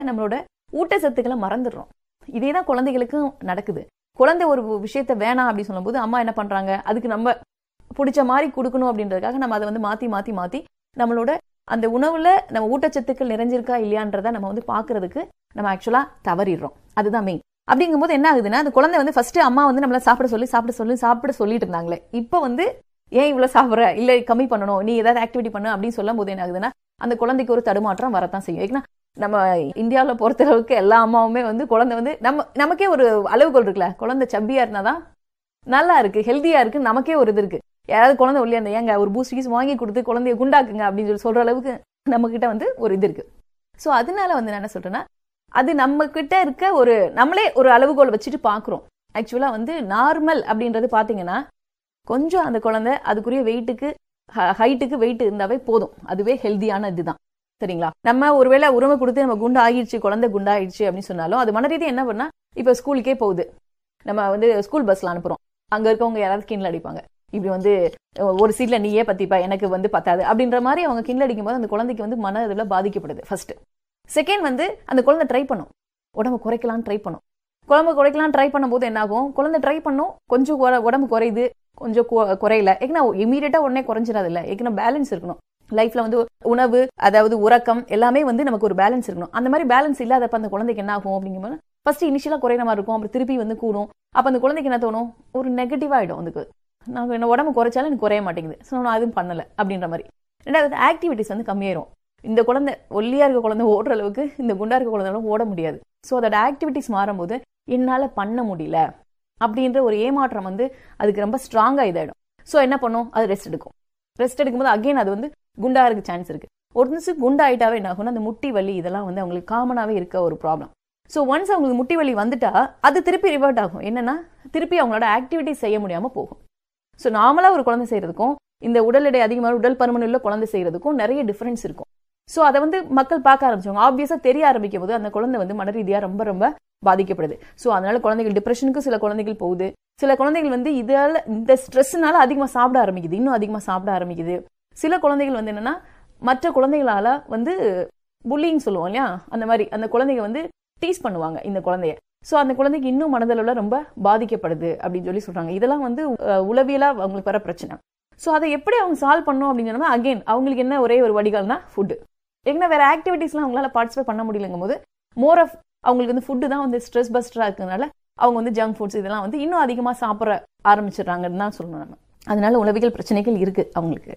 நம்மளோட ஊட்டச்சத்துக்களை மறந்துடுறோம் இதே தான் குழந்தைகளுக்கும் நடக்குது குழந்தை ஒரு விஷயத்த வேணாம் அப்படின்னு சொல்லும்போது அம்மா என்ன பண்றாங்க அதுக்கு நம்ம பிடிச்ச மாதிரி கொடுக்கணும் அப்படின்றதுக்காக நம்ம அதை வந்து மாத்தி மாத்தி மாத்தி நம்மளோட அந்த உணவுல நம்ம ஊட்டச்சத்துக்கள் நிறைஞ்சிருக்கா இல்லையான்றத நம்ம வந்து பாக்குறதுக்கு நம்ம ஆக்சுவலா தவறிடுறோம் அதுதான் மெயின் அப்படிங்கும்போது என்ன ஆகுதுன்னா அந்த குழந்தை வந்து ஃபர்ஸ்ட் அம்மா வந்து நம்மள சாப்பிட சொல்லி சாப்பிட சொல்லி சாப்பிட சொல்லிட்டு இருந்தாங்களே இப்போ வந்து ஏன் இவ்வளவு சாப்பிடுற இல்ல கம்மி பண்ணணும் நீ ஏதாவது ஆக்டிவிட்டி பண்ணு அப்படின்னு சொல்லும் போது என்ன ஆகுதுன்னா அந்த குழந்தைக்கு ஒரு தடுமாற்றம் வரத்தான் செய்யும் ஏன்னா நம்ம இந்தியாவில் பொறுத்தளவுக்கு எல்லா அம்மாவுமே வந்து குழந்தை வந்து நம்ம நமக்கே ஒரு அளவுகோல் இருக்குல்ல குழந்தை சப்பியா இருந்தாதான் நல்லா இருக்கு ஹெல்த்தியா இருக்கு நமக்கே ஒரு இது இருக்கு யாராவது குழந்தை ஒல்லியா இருந்தா ஏங்க ஒரு பூஸ்ட் கீஸ் வாங்கி கொடுத்து குழந்தைய குண்டாக்குங்க அப்படின்னு சொல்லி சொல்ற அளவுக்கு நம்ம கிட்ட வந்து ஒரு இது இருக்கு ஸோ அதனால வந்து நான் என்ன சொல்றேன்னா அது நம்ம கிட்ட இருக்க ஒரு நம்மளே ஒரு அளவுகோல் வச்சுட்டு பாக்குறோம் ஆக்சுவலா வந்து நார்மல் அப்படின்றது பாத்தீங்கன்னா கொஞ்சம் அந்த குழந்தை அதுக்குரிய வெயிட்டுக்கு ஹைட்டுக்கு வெயிட் இருந்தாவே போதும் அதுவே ஹெல்தியான இதுதான் சரிங்களா நம்ம ஒருவேளை உரிமை கொடுத்து நம்ம குண்டு ஆகிடுச்சு குழந்தை குண்டாயிடுச்சு அப்படின்னு சொன்னாலும் அது மனரீதி என்ன பண்ணா இப்ப ஸ்கூலுக்கே போகுது நம்ம வந்து ஸ்கூல் பஸ்ல அனுப்புறோம் அங்க இருக்கவங்க யாராவது கிண்டல் அடிப்பாங்க இப்படி வந்து அஹ், ஒரு சீட்ல நீயே பத்திப்பா எனக்கு வந்து பத்தாது அப்படின்ற மாதிரி அவங்க கிண்டல் அடிக்கும் போது அந்த குழந்தைக்கு வந்து மன இதுல பாதிக்கப்படுது ஃபர்ஸ்ட் செகண்ட் வந்து அந்த குழந்தை ட்ரை பண்ணும் உடம்பு குறைக்கலாம்னு ட்ரை பண்ணும் குழம்பு குறைக்கலாம் ட்ரை பண்ணும்போது என்ன ஆகும் குழந்தை ட்ரை பண்ணும் கொஞ்சம் குற- உடம்பு குறையுது கொஞ்சம் கு- குறையல ஏன்னா இமீடியட்டா உடனே குறைஞ்சிடாது இல்ல ஏன்னா பேலன்ஸ் இருக்கணும் லைஃப்ல வந்து உணவு அதாவது உறக்கம் எல்லாமே வந்து நமக்கு ஒரு பேலன்ஸ் இருக்கணும் அந்த மாதிரி பேலன்ஸ் இல்லாதப்ப அந்த குழந்தைக்கு என்ன ஆகும் அப்படிங்கும்போது ஃபர்ஸ்ட் இனிஷியலா குறையிற மாதிரி இருக்கும் அப்புறம் திருப்பி வந்து கூடும் அப்ப அந்த குழந்தைக்கு என்ன தோணும் ஒரு நெகட்டிவ் ஆயிடும் அதுக்கு நான் என்ன உடம்பு குறைச்சாலும் எனக்கு குறைய மாட்டேங்குது ஸோ நான் அதுவும் பண்ணல அப்படின்ற மாதிரி ரெண்டாவது ஆக்டிவிட்டிஸ் வந்து கம்மியாயிரும் இந்த குழந்தை ஒல்லியா இருக்க குழந்தை ஓடுற அளவுக்கு இந்த குண்டா இருக்க குழந்தைகளும் ஓட முடியாது ஸோ அதோட ஆக்டிவிட்டிஸ் மாறும்போது என்னால பண்ண முடியல அப்படின்ற ஒரு ஏமாற்றம் வந்து அதுக்கு ரொம்ப ஸ்ட்ராங்கா இதாயிடும் ஸோ என்ன பண்ணும் அது ரெஸ்ட் எடுக்கும் ரெஸ்ட் எடுக்கும்போது அகைன் அது வந்து குண்டா இருக்க சான்ஸ் இருக்கு ஒரு நிமிஷம் குண்டா ஆயிட்டாவே என்ன ஆகும்னா அந்த முட்டி வலி இதெல்லாம் வந்து அவங்களுக்கு காமனாவே இருக்க ஒரு ப்ராப்ளம் ஸோ ஒன்ஸ் அவங்களுக்கு முட்டி வலி வந்துட்டா அது திருப்பி ரிவர்ட் ஆகும் என்னன்னா திருப்பி அவங்களோட ஆக்டிவிட்டிஸ் செய்ய முடியாம போகும் ஸோ நார்மலா ஒரு குழந்தை செய்யறதுக்கும் இந்த உடல் எடை அதிகமாக உடல் பருமன் உள்ள குழந்தை செய்யறதுக்கும் நிறைய டிஃபரன்ஸ் இருக்கும் ஸோ அதை வந்து மக்கள் பார்க்க ஆரம்பிச்சவங்க ஆப்வியஸா தெரிய ஆரம்பிக்கும் போது அந்த குழந்தை வந்து மன ரீதியா ரொம்ப ரொம்ப பாதிக்கப்படுது ஸோ அதனால குழந்தைகள் டிப்ரெஷனுக்கு சில குழந்தைகள் போகுது சில குழந்தைகள் வந்து இதால இந்த ஸ்ட்ரெஸ்னால அதிகமா சாப்பிட ஆரம்பிக்குது இன்னும் அதிகமா சாப்பிட ஆரம்பிக்குது சில குழந்தைகள் வந்து என்னன்னா மற்ற குழந்தைகளால வந்து புல்லிங் சொல்லுவோம் இல்லையா அந்த மாதிரி அந்த குழந்தைங்க வந்து டீஸ் பண்ணுவாங்க இந்த குழந்தைய சோ அந்த குழந்தைக்கு இன்னும் மனதளவுல ரொம்ப பாதிக்கப்படுது அப்படின்னு சொல்லி சொல்றாங்க இதெல்லாம் வந்து அஹ், உளவியலா அவங்களுக்கு வர பிரச்சனை சோ அதை எப்படி அவங்க சால்வ் பண்ணும் அப்படின்னு சொன்னா அகைன் அவங்களுக்கு என்ன ஒரே ஒரு வடிகால்னா ஃபுட் ஏன்னா வேற ஆக்டிவிட்டிஸ்லாம் அவங்களால பார்ட்டிசிபேட் பண்ண முடியலங்கும் போது மோர் ஆஃப் அவங்களுக்கு வந்து ஃபுட்டு தான் வந்து ஸ்ட்ரெஸ் பஸ்டரா இருக்கிறதுனால அவங்க வந்து ஜங்க் ஃபுட்ஸ் இதெல்லாம் வந்து இன்னும் அதிகமா சாப்பிட ஆரம்பிச்சிடுறாங்கன்னு தான் சொல்லணும் நம்ம அதனால உளவியல் பிரச்சனைகள் இருக்கு அவங்களுக்கு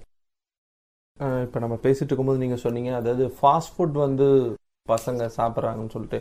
இப்போ நம்ம பேசிட்டு இருக்கும்போது நீங்கள் சொன்னீங்க அதாவது ஃபாஸ்ட் ஃபுட் வந்து பசங்க சாப்பிட்றாங்கன்னு சொல்லிட்டு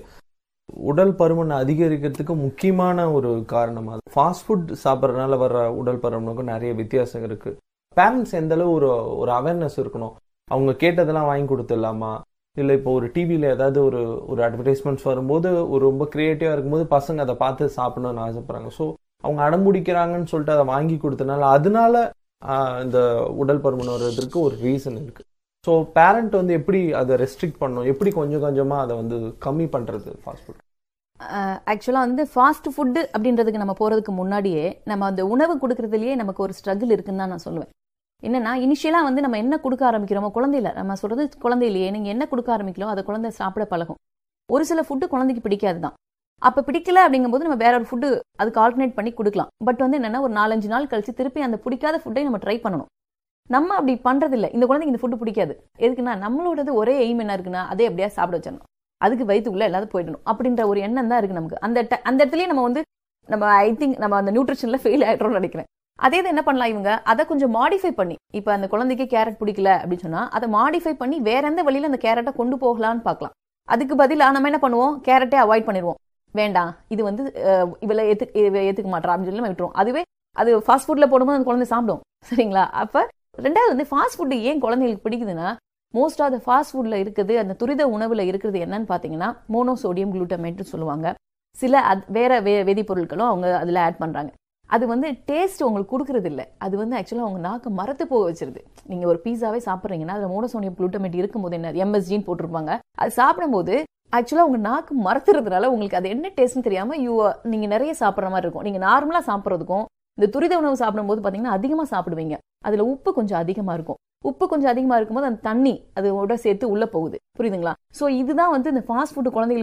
உடல் பருமன் அதிகரிக்கிறதுக்கு முக்கியமான ஒரு காரணம் அது ஃபாஸ்ட் ஃபுட் சாப்பிட்றதுனால வர்ற உடல் பருமனுக்கும் நிறைய வித்தியாசம் இருக்கு பேரண்ட்ஸ் எந்த அளவு ஒரு ஒரு அவேர்னஸ் இருக்கணும் அவங்க கேட்டதெல்லாம் வாங்கி கொடுத்துடலாமா இல்லை இப்போ ஒரு டிவியில் ஏதாவது ஒரு ஒரு அட்வர்டைஸ்மெண்ட்ஸ் வரும்போது ஒரு ரொம்ப க்ரியேட்டிவாக இருக்கும்போது பசங்க அதை பார்த்து சாப்பிடணும்னு ஆசைப்படுறாங்க ஸோ அவங்க அடம்பிடிக்கிறாங்கன்னு சொல்லிட்டு அதை வாங்கி கொடுத்தனால அதனால ஆஹ், இந்த உடல் பருமன் வர்றதுக்கு ஒரு ரீசன் இருக்கு ஸோ பேரண்ட் வந்து எப்படி அதை ரெஸ்ட்ரிக்ட் பண்ணணும் எப்படி கொஞ்சம் கொஞ்சமா அதை வந்து கம்மி பண்றது ஃபாஸ்ட் ஃபுட் ஆக்சுவலாக வந்து ஃபாஸ்ட் ஃபுட்டு அப்படின்றதுக்கு நம்ம போகிறதுக்கு முன்னாடியே நம்ம அந்த உணவு கொடுக்கறதுலயே நமக்கு ஒரு ஸ்ட்ரகிள் இருக்குன்னு தான் நான் சொல்லுவேன் என்னன்னா இனிஷியலாக வந்து நம்ம என்ன கொடுக்க ஆரம்பிக்கிறோமோ குழந்தையில நம்ம சொல்றது குழந்தையிலேயே நீங்கள் என்ன கொடுக்க ஆரம்பிக்கிறோம் அதை குழந்தை சாப்பிட பழகும் ஒரு சில ஃபுட்டு குழந்தைக்கு பிடிக்காது தான் அப்போ பிடிக்கல அப்படிங்கும்போது நம்ம வேற ஒரு ஃபுட்டு அதுக்கு ஆல்டர்னேட் பண்ணி கொடுக்கலாம் பட் வந்து என்னன்னா ஒரு நாலஞ்சு நாள் கழிச்சு திருப்பி அந்த பிடிக்காத ஃபுட்டை நம்ம ட்ரை பண்ணணும் நம்ம அப்படி பண்றது இல்ல இந்த குழந்தைக்கு இந்த ஃபுட்டு பிடிக்காது எதுக்குன்னா நம்மளோடது ஒரே எய்ம் என்ன இருக்குன்னா அதே அப்படியே சாப்பிட வச்சிடணும் அதுக்கு வயிற்றுக்குள்ள எல்லாரும் போயிடணும் அப்படின்ற ஒரு எண்ணம் தான் இருக்கு நமக்கு அந்த ட- அந்த இடத்துலயே நம்ம வந்து நம்ம ஐ திங்க் நம்ம அந்த நியூட்ரிஷன்ல ஃபெயில் ஆயிடுறோம்னு நினைக்கிறேன் அதே இது என்ன பண்ணலாம் இவங்க அதை கொஞ்சம் மாடிஃபை பண்ணி இப்ப அந்த குழந்தைக்கு கேரட் பிடிக்கல அப்படின்னு சொன்னா அதை மாடிஃபை பண்ணி வேற எந்த வழியில அந்த கேரட்டை கொண்டு போகலாம்னு பார்க்கலாம் அதுக்கு பதிலா நம்ம என்ன பண்ணுவோம் கேரட்டே அவாய்ட் பண்ணிடுவோம் வேண்டாம் இது வந்து அஹ், இவளை ஏத்து இவ ஏத்துக்க மாட்டா அப்படின்னு சொல்லி நம்ம விட்டுருவோம் அதுவே அது ஃபாஸ்ட் ஃபுட்ல போடும்போது அந்த குழந்தை சாப்பிடும் சரிங்களா அப்ப ரெண்டாவது வந்து ஃபாஸ்ட் ஃபுட் ஏன் குழந்தைங்களுக்கு பிடிக்குதுன்னா மோஸ்ட் ஆஃப் த ஃபாஸ்ட் ஃபுட்ல இருக்குது அந்த துரித உணவுல இருக்கிறது என்னன்னு பாத்தீங்கன்னா மோனோசோடியம் குளூட்டமேட்னு சொல்லுவாங்க சில அத்- வேற வே வேதிப்பொருட்களும் அவங்க அதுல ஆட் பண்றாங்க அது வந்து டேஸ்ட் உங்களுக்கு கொடுக்கறது இல்ல அது வந்து ஆக்சுவலா உங்க நாக்கு மரத்து போக வச்சிருது நீங்க ஒரு பீஸாவே சாப்பிடுறீங்கன்னா அதுல மோனோசோடியம் குளூட்டமேட் இருக்கும்போது என்ன எம்எஸ்ஜின்னு போட்டிருப்பாங்க அது சாப்பிடும்போது ஆக்சுவலா உங்க நாக்கு மரத்துறதுனால உங்களுக்கு அது என்ன டேஸ்ட்னு தெரியாம யூ நீங்க நிறைய சாப்பிடுற மாதிரி இருக்கும் நீங்க நார்மலா சாப்பிடுறதுக்கும் இந்த துரித உணவு சாப்பிடும்போது பாத்தீங்கன்னா அதிகமா சாப்பிடுவீங்க அதுல உப்பு கொஞ்சம் அதிகமா இருக்கும் உப்பு கொஞ்சம் அதிகமா இருக்கும்போது அந்த தண்ணி அது உட சேர்த்து உள்ள போகுது புரியுதுங்களா சோ இதுதான் வந்து இந்த ஃபாஸ்ட் ஃபுட் குழந்தைகளுக்கு